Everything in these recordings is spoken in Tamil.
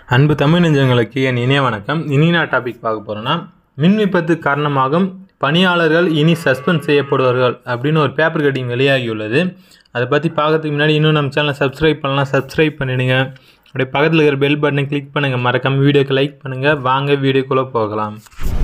அன்பு தமிழ் நெஞ்சங்களுக்கு என் இனிய வணக்கம் இனி நான் டாபிக் பார்க்க போகிறேன்னா மின் விபத்து காரணமாக பணியாளர்கள் இனி சஸ்பெண்ட் செய்யப்படுவார்கள் அப்படின்னு ஒரு பேப்பர் கட்டிங் வெளியாகியுள்ளது அதை பற்றி பார்க்கறதுக்கு முன்னாடி இன்னும் நம்ம சேனலை சப்ஸ்கிரைப் பண்ணலாம் சப்ஸ்கிரைப் பண்ணிடுங்க அப்படியே பக்கத்தில் இருக்கிற பெல் பட்டனை கிளிக் பண்ணுங்கள் மறக்காம வீடியோக்கு லைக் பண்ணுங்கள் வாங்க வீடியோக்குள்ளே போகலாம்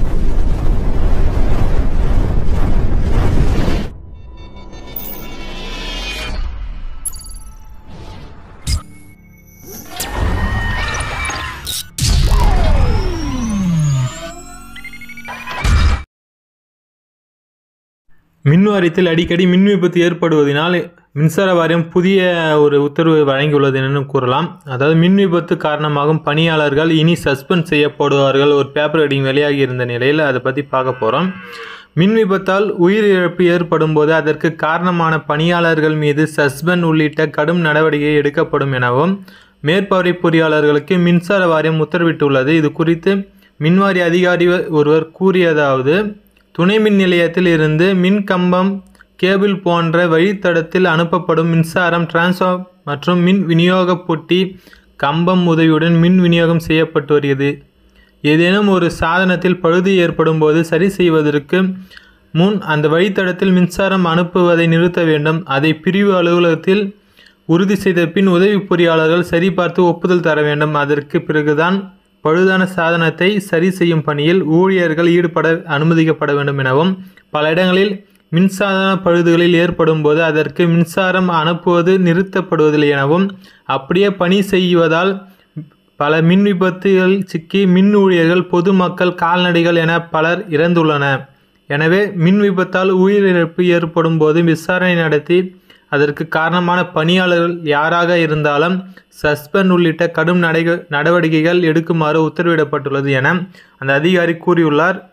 மின் வாரியத்தில் அடிக்கடி மின் விபத்து ஏற்படுவதனால் மின்சார வாரியம் புதிய ஒரு உத்தரவு வழங்கியுள்ளது என்று கூறலாம் அதாவது மின் விபத்து காரணமாகும் பணியாளர்கள் இனி சஸ்பெண்ட் செய்யப்படுவார்கள் ஒரு பேப்பர் கட்டிங் வெளியாகி இருந்த நிலையில் அதை பற்றி பார்க்க போகிறோம் மின் விபத்தால் உயிரிழப்பு ஏற்படும் போது அதற்கு காரணமான பணியாளர்கள் மீது சஸ்பெண்ட் உள்ளிட்ட கடும் நடவடிக்கை எடுக்கப்படும் எனவும் மேற்பார்வை பொறியாளர்களுக்கு மின்சார வாரியம் உத்தரவிட்டுள்ளது இது குறித்து மின்வாரிய அதிகாரி ஒருவர் கூறியதாவது துணை மின் நிலையத்தில் இருந்து மின் கம்பம் கேபிள் போன்ற வழித்தடத்தில் அனுப்பப்படும் மின்சாரம் டிரான்ஸ்ஃபார்ம் மற்றும் மின் விநியோக பொட்டி கம்பம் உதவியுடன் மின் விநியோகம் செய்யப்பட்டு வருகிறது ஏதேனும் ஒரு சாதனத்தில் பழுது ஏற்படும் போது சரி செய்வதற்கு முன் அந்த வழித்தடத்தில் மின்சாரம் அனுப்புவதை நிறுத்த வேண்டும் அதை பிரிவு அலுவலகத்தில் உறுதி செய்த பின் உதவி பொறியாளர்கள் சரிபார்த்து ஒப்புதல் தர வேண்டும் அதற்கு பிறகுதான் பழுதான சாதனத்தை சரி செய்யும் பணியில் ஊழியர்கள் ஈடுபட அனுமதிக்கப்பட வேண்டும் எனவும் பல இடங்களில் மின்சாதன பழுதுகளில் ஏற்படும் போது அதற்கு மின்சாரம் அனுப்புவது நிறுத்தப்படுவதில்லை எனவும் அப்படியே பணி செய்வதால் பல மின் விபத்துகள் சிக்கி மின் ஊழியர்கள் பொதுமக்கள் கால்நடைகள் என பலர் இறந்துள்ளனர் எனவே மின் விபத்தால் உயிரிழப்பு ஏற்படும் போது விசாரணை நடத்தி அதற்கு காரணமான பணியாளர்கள் யாராக இருந்தாலும் சஸ்பெண்ட் உள்ளிட்ட கடும் நடை நடவடிக்கைகள் எடுக்குமாறு உத்தரவிடப்பட்டுள்ளது என அந்த அதிகாரி கூறியுள்ளார்